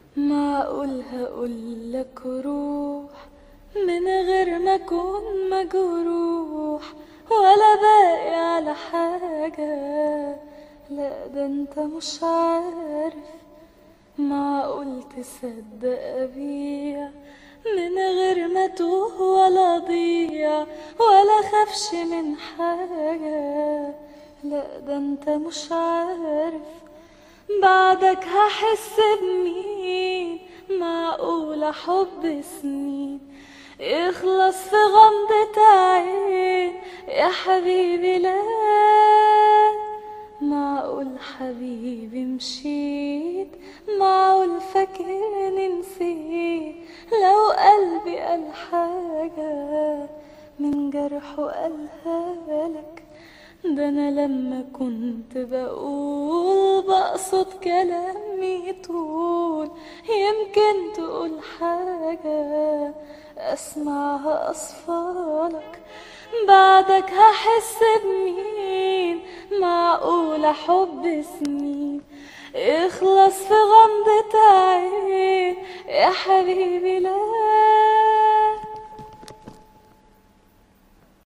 معقول هقولك روح من غير ما اكون مجروح ولا باقي على حاجة لا ده انت مش عارف معقول تصدق ابيع من غير ما توه ولا ضيع ولا خافش من حاجة لا ده انت مش عارف بعدك هحس بمين معقولة حب سنين يخلص في غمضة عين يا حبيبي لا معقول حبيبي مشيت معقول فاكرني نسيت لو قلبي قال حاجة من جرحه قالها لك ده انا لما كنت بقول بقصد كلامي طول يمكن تقول حاجة اسمعها اصفالك بعدك هحس بمين معقولة حب سنين يخلص في غمضة عين يا حبيبي لا